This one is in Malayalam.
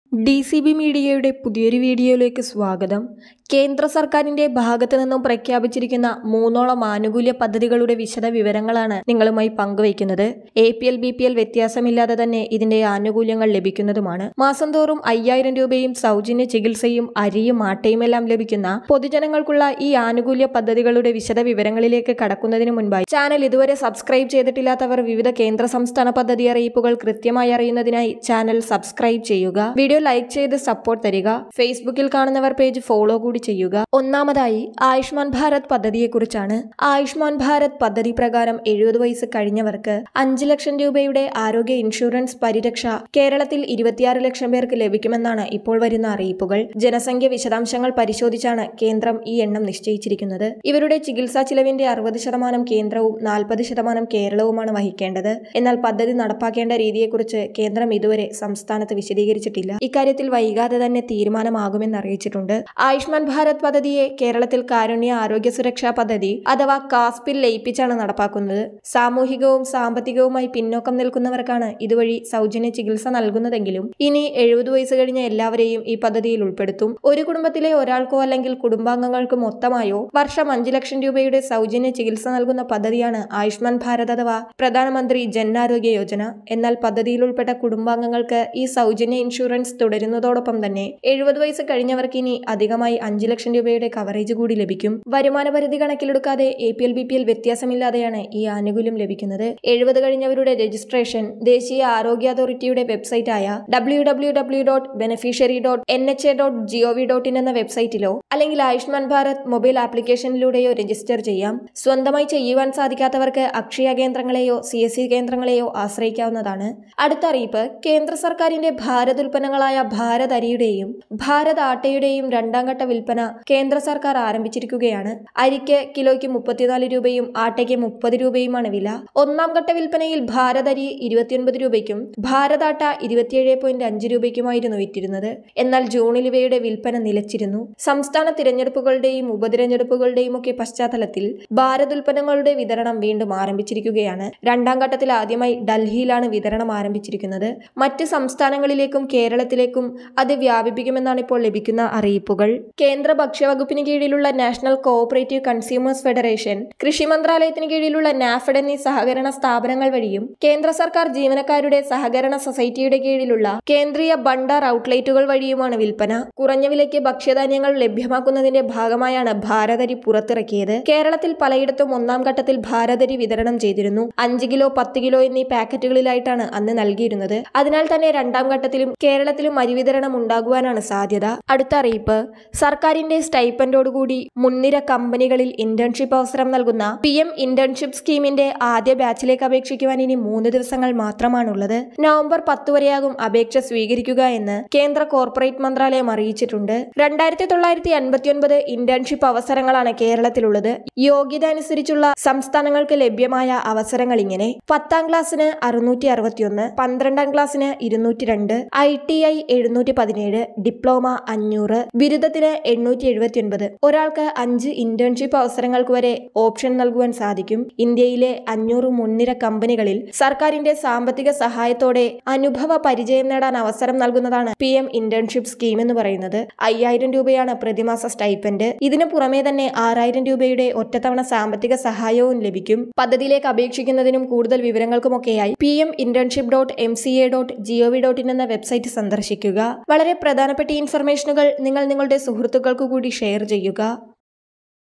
ഡി സി ബി മീഡിയയുടെ പുതിയൊരു വീഡിയോയിലേക്ക് സ്വാഗതം കേന്ദ്ര സർക്കാരിന്റെ ഭാഗത്തു നിന്നും പ്രഖ്യാപിച്ചിരിക്കുന്ന മൂന്നോളം ആനുകൂല്യ പദ്ധതികളുടെ വിശദ വിവരങ്ങളാണ് നിങ്ങളുമായി പങ്കുവയ്ക്കുന്നത് A P L B P L വ്യത്യാസമില്ലാതെ തന്നെ ഇതിന്റെ ആനുകൂല്യങ്ങൾ ലഭിക്കുന്നതുമാണ് മാസം തോറും അയ്യായിരം രൂപയും സൗജന്യ ചികിത്സയും അരിയും ആട്ടയും എല്ലാം ലഭിക്കുന്ന പൊതുജനങ്ങൾക്കുള്ള ഈ ആനുകൂല്യ പദ്ധതികളുടെ വിശദ വിവരങ്ങളിലേക്ക് കടക്കുന്നതിന് മുൻപായി ചാനൽ ഇതുവരെ സബ്സ്ക്രൈബ് ചെയ്തിട്ടില്ലാത്തവർ വിവിധ കേന്ദ്ര സംസ്ഥാന പദ്ധതി അറിയിപ്പുകൾ കൃത്യമായി അറിയുന്നതിനായി ചാനൽ സബ്സ്ക്രൈബ് ചെയ്യുക വീഡിയോ ലൈക്ക് ചെയ്ത് സപ്പോർട്ട് തരിക ഫേസ്ബുക്കിൽ കാണുന്നവർ പേജ് ഫോളോ കൂടി ചെയ്യുക ഒന്നാമതായി ആയുഷ്മാൻ ഭാരത് പദ്ധതിയെക്കുറിച്ചാണ് ആയുഷ്മാൻ ഭാരത് പദ്ധതി പ്രകാരം എഴുപത് വയസ്സ് കഴിഞ്ഞവർക്ക് അഞ്ച് ലക്ഷം രൂപയുടെ ആരോഗ്യ ഇൻഷുറൻസ് പരിരക്ഷ കേരളത്തിൽ ഇരുപത്തിയാറ് ലക്ഷം പേർക്ക് ലഭിക്കുമെന്നാണ് ഇപ്പോൾ വരുന്ന അറിയിപ്പുകൾ ജനസംഖ്യ വിശദാംശങ്ങൾ പരിശോധിച്ചാണ് കേന്ദ്രം ഈ എണ്ണം നിശ്ചയിച്ചിരിക്കുന്നത് ഇവരുടെ ചികിത്സാ ചിലവിന്റെ അറുപത് ശതമാനം കേന്ദ്രവും നാൽപ്പത് ശതമാനം കേരളവുമാണ് വഹിക്കേണ്ടത് എന്നാൽ പദ്ധതി നടപ്പാക്കേണ്ട രീതിയെക്കുറിച്ച് കേന്ദ്രം ഇതുവരെ സംസ്ഥാനത്ത് വിശദീകരിച്ചിട്ടില്ല ഇക്കാര്യത്തിൽ വൈകാതെ തന്നെ തീരുമാനമാകുമെന്ന് അറിയിച്ചിട്ടുണ്ട് ആയുഷ്മാൻ ഭാരത് പദ്ധതിയെ കേരളത്തിൽ കാരുണ്യ ആരോഗ്യ സുരക്ഷാ പദ്ധതി അഥവാ കാസ്പിൽ ലയിപ്പിച്ചാണ് നടപ്പാക്കുന്നത് സാമൂഹികവും സാമ്പത്തികവുമായി പിന്നോക്കം നിൽക്കുന്നവർക്കാണ് ഇതുവഴി സൗജന്യ ചികിത്സ നൽകുന്നതെങ്കിലും ഇനി എഴുപത് വയസ്സ് കഴിഞ്ഞ എല്ലാവരെയും ഈ പദ്ധതിയിൽ ഉൾപ്പെടുത്തും ഒരു കുടുംബത്തിലെ ഒരാൾക്കോ അല്ലെങ്കിൽ കുടുംബാംഗങ്ങൾക്ക് മൊത്തമായോ വർഷം അഞ്ചു ലക്ഷം രൂപയുടെ സൗജന്യ ചികിത്സ നൽകുന്ന പദ്ധതിയാണ് ആയുഷ്മാൻ ഭാരത് അഥവാ പ്രധാനമന്ത്രി ജൻ ആരോഗ്യ യോജന എന്നാൽ പദ്ധതിയിൽ ഉൾപ്പെട്ട കുടുംബാംഗങ്ങൾക്ക് ഈ സൗജന്യ ഇൻഷുറൻസ് തുടരുന്നതോടൊപ്പം തന്നെ എഴുപത് വയസ്സ് കഴിഞ്ഞവർക്ക് ഇനി അധികമായി അഞ്ചു ലക്ഷം രൂപയുടെ കവറേജ് കൂടി ലഭിക്കും വരുമാന പരിധി കണക്കിലെടുക്കാതെ A P L B P L വ്യത്യാസമില്ലാതെയാണ് ഈ ആനുകൂല്യം ലഭിക്കുന്നത് എഴുപത് കഴിഞ്ഞവരുടെ രജിസ്ട്രേഷൻ ദേശീയ ആരോഗ്യ അതോറിറ്റിയുടെ വെബ്സൈറ്റായ W W W dot beneficiary dot N H A dot G O V dot in എന്ന വെബ്സൈറ്റിലോ അല്ലെങ്കിൽ ആയുഷ്മാൻ ഭാരത് മൊബൈൽ ആപ്ലിക്കേഷനിലൂടെയോ രജിസ്റ്റർ ചെയ്യാം സ്വന്തമായി ചെയ്യുവാൻ സാധിക്കാത്തവർക്ക് അക്ഷയ കേന്ദ്രങ്ങളെയോ സി എസ് സി കേന്ദ്രങ്ങളെയോ ആശ്രയിക്കാവുന്നതാണ് അടുത്ത അറിയിപ്പ് കേന്ദ്ര സർക്കാരിന്റെ ഭാരത് ഉൽപ്പന്നങ്ങളായ ഭാരത് അരിയുടെയും ഭാരത് ആട്ടയുടെയും രണ്ടാം ഘട്ട വിൽപ്പന കേന്ദ്ര സർക്കാർ ആരംഭിച്ചിരിക്കുകയാണ് അരിക്ക് കിലോയ്ക്ക് മുപ്പത്തിനാല് രൂപയും ആട്ടയ്ക്ക് മുപ്പത് രൂപയുമാണ് വില ഒന്നാം ഘട്ട വിൽപ്പനയിൽ ഭാരത് അരി ഇരുപത്തിയൊൻപത് രൂപയ്ക്കും ഭാരത് ആട്ട ഇരുപത്തിയേഴ് പോയിന്റ് അഞ്ച് രൂപയ്ക്കുമായിരുന്നു വിറ്റിരുന്നത് എന്നാൽ ജൂണിൽ ഇവയുടെ വിൽപ്പന നിലച്ചിരുന്നു സംസ്ഥാന തിരഞ്ഞെടുപ്പുകളുടെയും ഉപതിരഞ്ഞെടുപ്പുകളുടെയും ഒക്കെ പശ്ചാത്തലത്തിൽ ഭാരത് ഉൽപ്പന്നങ്ങളുടെ വിതരണം വീണ്ടും ആരംഭിച്ചിരിക്കുകയാണ് രണ്ടാം ഘട്ടത്തിൽ ആദ്യമായി ഡൽഹിയിലാണ് വിതരണം ആരംഭിച്ചിരിക്കുന്നത് മറ്റ് സംസ്ഥാനങ്ങളിലേക്കും കേരളത്തിലേക്കും അത് വ്യാപിപ്പിക്കുമെന്നാണ് ഇപ്പോൾ ലഭിക്കുന്ന അറിയിപ്പുകൾ കേന്ദ്ര ഭക്ഷ്യവകുപ്പിന് കീഴിലുള്ള നാഷണൽ കോഓപ്പറേറ്റീവ് കൺസ്യൂമേഴ്സ് ഫെഡറേഷൻ കൃഷി മന്ത്രാലയത്തിന് കീഴിലുള്ള നാഫഡ് എന്നീ സഹകരണ സ്ഥാപനങ്ങൾ വഴിയും കേന്ദ്ര സർക്കാർ ജീവനക്കാരുടെ സഹകരണ സൊസൈറ്റിയുടെ കീഴിലുള്ള കേന്ദ്രീയ ഭണ്ഡാർ ഔട്ട്ലെറ്റുകൾ വഴിയുമാണ് വിൽപ്പന കുറഞ്ഞ വിലയ്ക്ക് ഭക്ഷ്യധാന്യങ്ങൾ ലഭ്യമാക്കുന്നതിന്റെ ഭാഗമായാണ് ഭാരതരി പുറത്തിറക്കിയത് കേരളത്തിൽ പലയിടത്തും ഒന്നാം ഘട്ടത്തിൽ ഭാരതരി വിതരണം ചെയ്തിരുന്നു അഞ്ച് കിലോ പത്ത് കിലോ എന്നീ പാക്കറ്റുകളിലായിട്ടാണ് അന്ന് നൽകിയിരുന്നത് അതിനാൽ തന്നെ രണ്ടാം ഘട്ടത്തിലും കേരളത്തിലും അരി വിതരണം ഉണ്ടാകുവാനാണ് സാധ്യത അടുത്ത അറിയിപ്പ് സർക്കാരിന്റെ സ്റ്റൈപ്പൻഡോടുകൂടി മുൻനിര കമ്പനികളിൽ ഇന്റേൺഷിപ്പ് അവസരം നൽകുന്ന പി എം ഇന്റേൺഷിപ്പ് സ്കീമിന്റെ ആദ്യ ബാച്ചിലേക്ക് അപേക്ഷിക്കുവാൻ ഇനി മൂന്ന് ദിവസങ്ങൾ മാത്രമാണുള്ളത് നവംബർ പത്ത് വരെയാകും അപേക്ഷ സ്വീകരിക്കുക എന്ന് കേന്ദ്ര കോർപ്പറേറ്റ് മന്ത്രാലയം അറിയിച്ചിട്ടുണ്ട് രണ്ടായിരത്തി തൊള്ളായിരത്തി അൻപത്തിയൊൻപത് ഇന്റേൺഷിപ്പ് അവസരങ്ങളാണ് കേരളത്തിലുള്ളത് യോഗ്യത അനുസരിച്ചുള്ള സംസ്ഥാനങ്ങൾക്ക് ലഭ്യമായ അവസരങ്ങൾ ഇങ്ങനെ പത്താം ക്ലാസ്സിന് അറുന്നൂറ്റി അറുപത്തിയൊന്ന് പന്ത്രണ്ടാം ക്ലാസ്സിന് ഇരുന്നൂറ്റി രണ്ട് ഐ ടി ഐ എഴുന്നൂറ്റി പതിനേഴ് ഡിപ്ലോമ അഞ്ഞൂറ് ബിരുദത്തിന് എണ്ണൂറ്റി എഴുപത്തിയൊൻപത് ഒരാൾക്ക് അഞ്ച് ഇന്റേൺഷിപ്പ് അവസരങ്ങൾക്ക് വരെ ഓപ്ഷൻ നൽകുവാൻ സാധിക്കും ഇന്ത്യയിലെ അഞ്ഞൂറ് മുൻനിര കമ്പനികളിൽ സർക്കാരിന്റെ സാമ്പത്തിക സഹായത്തോടെ അനുഭവ പരിചയം നേടാൻ അവസരം നൽകുന്നതാണ് പി എം ഇന്റേൺഷിപ്പ് സ്കീം എന്ന് പറയുന്നത് അയ്യായിരം രൂപയാണ് പ്രതിമാസ സ്റ്റൈപ്പൻഡ് ഇതിനു പുറമെ തന്നെ ആറായിരം രൂപയുടെ ഒറ്റത്തവണ സാമ്പത്തിക സഹായവും ലഭിക്കും പദ്ധതിയിലേക്ക് അപേക്ഷിക്കുന്നതിനും കൂടുതൽ വിവരങ്ങൾക്കുമൊക്കെയായി P M internship dot M C A dot G O V dot in എന്ന വെബ്സൈറ്റ് സന്ദർശിക്കുക വളരെ പ്രധാനപ്പെട്ട ഈ ഇൻഫർമേഷനുകൾ നിങ്ങൾ നിങ്ങളുടെ സുഹൃത്തുക്കൾക്ക് കൂടി ഷെയർ ചെയ്യുക